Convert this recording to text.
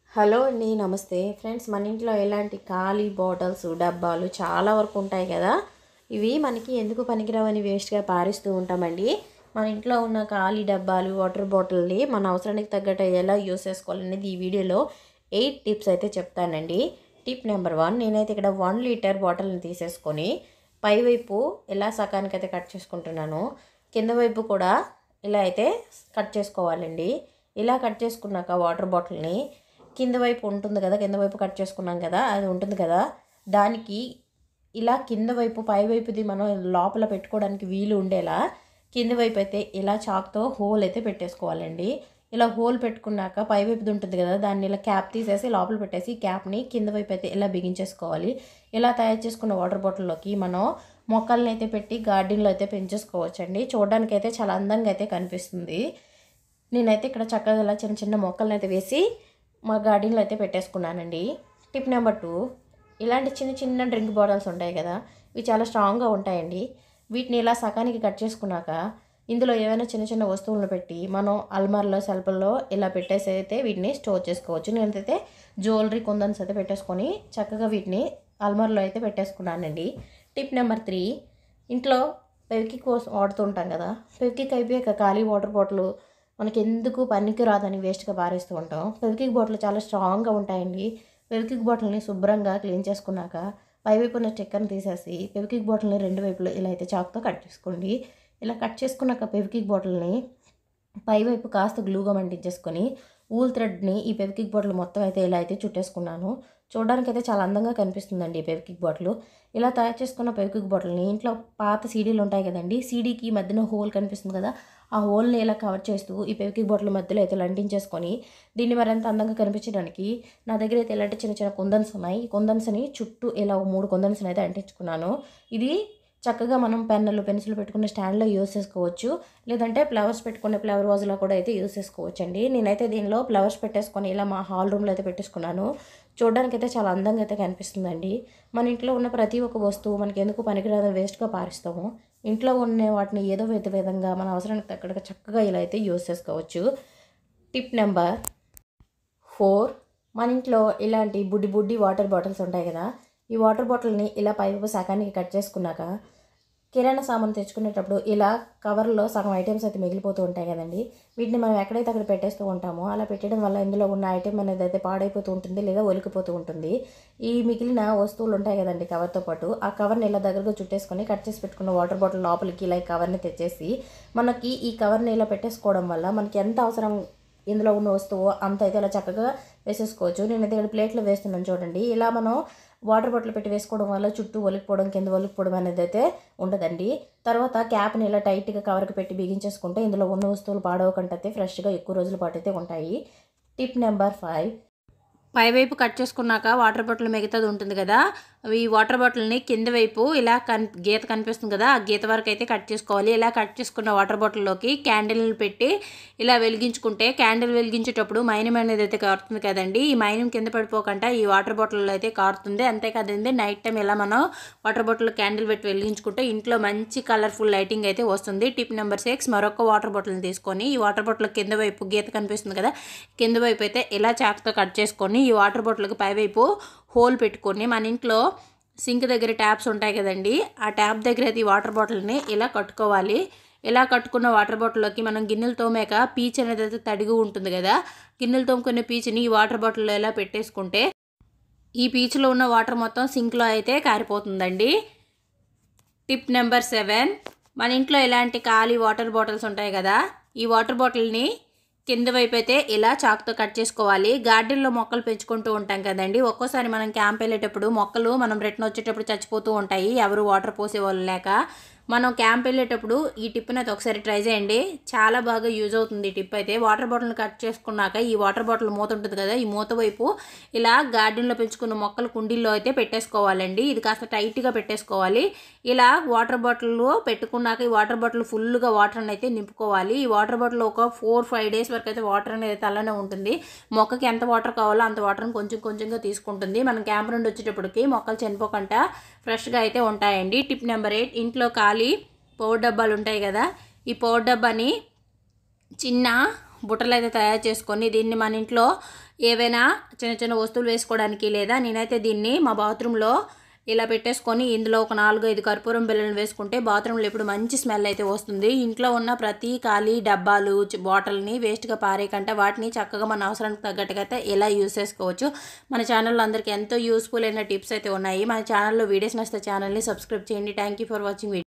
hello అండి నమస్తే friends మన ఇంట్లో ఎలాంటి ఖాళీ బాటిల్స్ డబ్బాలు చాలా వరకు ఉంటాయి కదా ఇవి మనకి ఎందుకు పనికిరావని వేస్ట్గా పారిస్తూ ఉంటామండి మన ఇంట్లో ఉన్న ఖాళీ డబ్బాలు వాటర్ బాటిల్ని మన అవసరానికి తగ్గట్టు ఎలా యూస్ చేసుకోవాలనేది ఈ వీడియోలో ఎయిట్ టిప్స్ అయితే చెప్తానండి టిప్ నెంబర్ వన్ నేనైతే ఇక్కడ వన్ లీటర్ బాటిల్ని తీసేసుకొని పైవైపు ఎలా సకానికి అయితే కట్ చేసుకుంటున్నాను కింద వైపు కూడా ఇలా అయితే కట్ చేసుకోవాలండి ఇలా కట్ చేసుకున్నాక వాటర్ బాటిల్ని కింద వైపు ఉంటుంది కదా కింద వైపు కట్ చేసుకున్నాం కదా అది ఉంటుంది కదా దానికి ఇలా కింద వైపు పై వైపుది మనం లోపల పెట్టుకోవడానికి వీలు ఉండేలా కింద వైపు అయితే ఇలా చాక్తో హోల్ అయితే పెట్టేసుకోవాలండి ఇలా హోల్ పెట్టుకున్నాక పై వైపుది ఉంటుంది కదా దాన్ని ఇలా క్యాప్ తీసేసి లోపల పెట్టేసి క్యాప్ని కింద వైపు అయితే ఇలా బిగించేసుకోవాలి ఇలా తయారు చేసుకున్న వాటర్ బాటిల్లోకి మనం మొక్కల్ని అయితే పెట్టి గార్డెన్లో అయితే పెంచేసుకోవచ్చండి చూడడానికి అయితే చాలా అందంగా అయితే కనిపిస్తుంది నేనైతే ఇక్కడ చక్కగా ఇలా చిన్న చిన్న మొక్కలను అయితే వేసి మా గార్డెన్లో అయితే పెట్టేసుకున్నానండి టిప్ నెంబర్ టూ ఇలాంటి చిన్న చిన్న డ్రింక్ బాటిల్స్ ఉంటాయి కదా ఇవి చాలా స్ట్రాంగ్గా ఉంటాయండి వీటిని ఇలా సగానికి కట్ చేసుకున్నాక ఇందులో ఏమైనా చిన్న చిన్న వస్తువులను పెట్టి మనం అల్మార్లో సెల్ఫల్లో ఇలా పెట్టేసి అయితే వీటిని స్టోర్ చేసుకోవచ్చు నేనైతే జ్యువెలరీ కుందన్స్ అయితే పెట్టేసుకొని చక్కగా వీటిని అల్మార్లో అయితే పెట్టేసుకున్నానండి టిప్ నెంబర్ త్రీ ఇంట్లో పెవికి కోసం వాడుతుంటాం కదా పెవికిక్ అయిపోయాక ఖాళీ వాటర్ బాటిల్ మనకి ఎందుకు పనికి రాదని వేస్ట్గా పారేస్తూ ఉంటాం పెవికిక్ బాటిల్ చాలా స్ట్రాంగ్గా ఉంటాయండి పెవికిక్ బాటిల్ని శుభ్రంగా క్లీన్ చేసుకున్నాక పైవైపు ఉన్న స్టిక్కర్ని తీసేసి పెవికిక్ బాటిల్ని రెండు వైపులు ఇలా అయితే చాక్తో కట్ చేసుకోండి ఇలా కట్ చేసుకున్నాక పెవికిక్ బాటిల్ని పైవైపు కాస్త గ్లూగా మంటించేసుకొని ఊల్ థ్రెడ్ని ఈ పెవికిక్ బాటిల్ మొత్తం అయితే ఇలా అయితే చుట్టేసుకున్నాను చూడడానికి అయితే చాలా అందంగా కనిపిస్తుందండి ఈ పెవికిక్ బాటిల్ ఇలా తయారు చేసుకున్న పెవికిక్ బాటిల్ని ఇంట్లో పాత సీడీలు ఉంటాయి కదండి సీడీకి మధ్యన హోల్ కనిపిస్తుంది కదా ఆ హోల్ని ఇలా కవర్ చేస్తూ ఈ పెవికిక్ బాటిల్ మధ్యలో అయితే లంటించేసుకొని దీన్ని మరింత అందంగా కనిపించడానికి నా దగ్గర అయితే ఇలాంటి చిన్న చిన్న కుందన్స్ ఉన్నాయి ఈ కుందన్స్ని చుట్టూ ఇలా ఓ మూడు కుందన్స్ని అయితే అంటించుకున్నాను ఇది చక్కగా మనం పెన్నులు పెన్సిల్ పెట్టుకునే స్టాండ్లో యూస్ చేసుకోవచ్చు లేదంటే ఫ్లవర్స్ పెట్టుకునే ఫ్లవర్ వాజ్లో కూడా అయితే యూస్ చేసుకోవచ్చు అండి నేనైతే దీనిలో ఫ్లవర్స్ పెట్టేసుకొని ఇలా మా హాల్ రూమ్లో అయితే పెట్టేసుకున్నాను చూడడానికి అయితే చాలా అందంగా అయితే కనిపిస్తుందండి మన ఇంట్లో ఉన్న ప్రతి ఒక్క వస్తువు మనకి ఎందుకు పనికిరాదని వేస్ట్గా పారిస్తాము ఇంట్లో ఉన్న వాటిని ఏదో విధ విధంగా మన అవసరానికి తగ్గట్టుగా చక్కగా ఇలా అయితే యూస్ చేసుకోవచ్చు టిప్ నెంబర్ ఫోర్ మన ఇంట్లో ఇలాంటి బుడ్డి బుడ్డి వాటర్ బాటిల్స్ ఉంటాయి కదా ఈ వాటర్ బాటిల్ని ఇలా పైపు సగానికి కట్ చేసుకున్నాక కిరాణా సామాన్ తెచ్చుకునేటప్పుడు ఇలా కవర్లో సగం ఐటమ్స్ అయితే మిగిలిపోతూ ఉంటాయి కదండి వీటిని మనం ఎక్కడైతే అక్కడ పెట్టేస్తూ ఉంటామో అలా పెట్టడం వల్ల ఇందులో ఉన్న ఐటెం అనేది అయితే పాడైపోతూ ఉంటుంది లేదా ఒలికిపోతూ ఉంటుంది ఈ మిగిలిన వస్తువులు ఉంటాయి కదండి కవర్తో పాటు ఆ కవర్ని ఇలా దగ్గరగా చుట్టేసుకొని కట్ చేసి పెట్టుకున్న వాటర్ బాటిల్ లోపలికి ఇలా ఈ కవర్ని తెచ్చేసి మనకి ఈ కవర్ని ఇలా పెట్టేసుకోవడం వల్ల మనకి ఎంత అవసరం ఇందులో ఉన్న వస్తువు అంత అయితే ఇలా చక్కగా వేసేసుకోవచ్చు నేనైతే ఇక్కడ ప్లేట్లో వేస్తున్నాను చూడండి ఇలా మనం వాటర్ బాటిల్ పెట్టి వేసుకోవడం వల్ల చుట్టూ ఒలికిపోవడం కింద ఒలికిపోవడం అనేది అయితే ఉండదండి తర్వాత క్యాప్ని ఇలా టైట్గా కవర్కి పెట్టి బిగించేసుకుంటే ఇందులో ఉన్న వస్తువులు పాడవకుండా అయితే ఫ్రెష్గా ఎక్కువ రోజుల పాటు అయితే ఉంటాయి టిప్ నెంబర్ ఫైవ్ పైవైపు కట్ చేసుకున్నాక వాటర్ బాటిల్ మిగతాది ఉంటుంది కదా ఈ వాటర్ బాటిల్ని కింద వైపు ఇలా కన్ గీత కనిపిస్తుంది కదా ఆ గీత వరకు అయితే కట్ చేసుకోవాలి ఇలా కట్ చేసుకున్న వాటర్ బాటిల్లోకి క్యాండిల్ని పెట్టి ఇలా వెలిగించుకుంటే క్యాండిల్ వెలిగించేటప్పుడు మైనం అనేది అయితే కారుతుంది కదండి ఈ మైనం కింద పడిపోకుండా ఈ వాటర్ బాటిల్లో అయితే కారుతుంది అంతేకాదండి నైట్ టైం ఇలా మనం వాటర్ బాటిల్ క్యాండిల్ పెట్టి వెలిగించుకుంటే ఇంట్లో మంచి కలర్ఫుల్ లైటింగ్ అయితే వస్తుంది టిప్ నెంబర్ సిక్స్ మరొక వాటర్ బాటిల్ని తీసుకొని ఈ వాటర్ బాటిల్ కింద వైపు గీత కనిపిస్తుంది కదా కింద వైపు అయితే ఇలా చాక్తో కట్ చేసుకొని ఈ వాటర్ బాటిల్కి పైవైపు హోల్ పెట్టుకొని మన ఇంట్లో సింక్ దగ్గర ట్యాప్స్ ఉంటాయి కదండి ఆ ట్యాప్ దగ్గర అయితే ఈ వాటర్ బాటిల్ని ఇలా కట్టుకోవాలి ఇలా కట్టుకున్న వాటర్ బాటిల్లోకి మనం గిన్నెలు తోమాక పీచ్ అనేది అయితే తడిగి ఉంటుంది కదా గిన్నెలు తోముకునే పీచ్ని ఈ వాటర్ బాటిల్లో ఇలా పెట్టేసుకుంటే ఈ పీచ్లో ఉన్న వాటర్ మొత్తం సింక్లో అయితే కారిపోతుందండి టిప్ నెంబర్ సెవెన్ మన ఇంట్లో ఇలాంటి ఖాళీ వాటర్ బాటిల్స్ ఉంటాయి కదా ఈ వాటర్ బాటిల్ని కింద వైపు అయితే ఇలా చాకుతో కట్ చేసుకోవాలి గార్డెన్లో మొక్కలు పెంచుకుంటూ ఉంటాం కదండి ఒక్కోసారి మనం క్యాంప్ వెళ్ళేటప్పుడు మొక్కలు మనం రిటర్న్ వచ్చేటప్పుడు చచ్చిపోతూ ఉంటాయి ఎవరు వాటర్ పోసే వాళ్ళు లేక మనం క్యాంప్ వెళ్ళేటప్పుడు ఈ టిప్ని అయితే ఒకసారి ట్రై చేయండి చాలా బాగా యూజ్ అవుతుంది ఈ టిప్ అయితే వాటర్ బాటిల్ని కట్ చేసుకున్నాక ఈ వాటర్ బాటిల్ మూత ఉంటుంది కదా ఈ మూత వైపు ఇలా గార్డెన్లో పెంచుకున్న మొక్కలు కుండీల్లో అయితే పెట్టేసుకోవాలండి ఇది కాస్త టైట్గా పెట్టేసుకోవాలి ఇలా వాటర్ బాటిల్ పెట్టుకున్నాక ఈ వాటర్ బాటిల్ ఫుల్గా వాటర్ అయితే నింపుకోవాలి ఈ వాటర్ బాటిల్ ఒక ఫోర్ ఫైవ్ డేస్ వరకు అయితే వాటర్ అనేది అయితే అలానే ఉంటుంది మొక్కకి ఎంత వాటర్ కావాలో అంత వాటర్ని కొంచెం కొంచెంగా తీసుకుంటుంది మనం క్యాంప్ నుండి వచ్చేటప్పటికి మొక్కలు చనిపోకుండా ఫ్రెష్గా అయితే ఉంటాయండి టిప్ నెంబర్ ఎయిట్ ఇంట్లో ఖాళీ పౌడర్ డబ్బాలు ఉంటాయి కదా ఈ పౌడర్ డబ్బాని చిన్న బుట్టలు అయితే తయారు చేసుకొని దీన్ని మన ఇంట్లో ఏవైనా చిన్న చిన్న వస్తువులు వేసుకోవడానికి లేదా నేనైతే దీన్ని మా బాత్రూంలో ఇలా పెట్టేసుకొని ఇందులో ఒక నాలుగు ఐదు కర్పూరం బిళ్ళలు వేసుకుంటే బాత్రూంలో ఇప్పుడు మంచి స్మెల్ అయితే వస్తుంది ఇంట్లో ఉన్న ప్రతి ఖాళీ డబ్బాలు చి- బాటిల్ని వేస్ట్గా పారేయకంటే వాటిని చక్కగా మన అవసరానికి తగ్గట్టుగా అయితే ఇలా యూస్ చేసుకోవచ్చు మన ఛానల్లో అందరికీ ఎంతో యూస్ఫుల్ అయిన టిప్స్ అయితే ఉన్నాయి మన ఛానల్లో వీడియోస్ నచ్చితే ఛానల్ని సబ్స్క్రైబ్ చేయండి థ్యాంక్ యూ ఫర్ వాచింగ్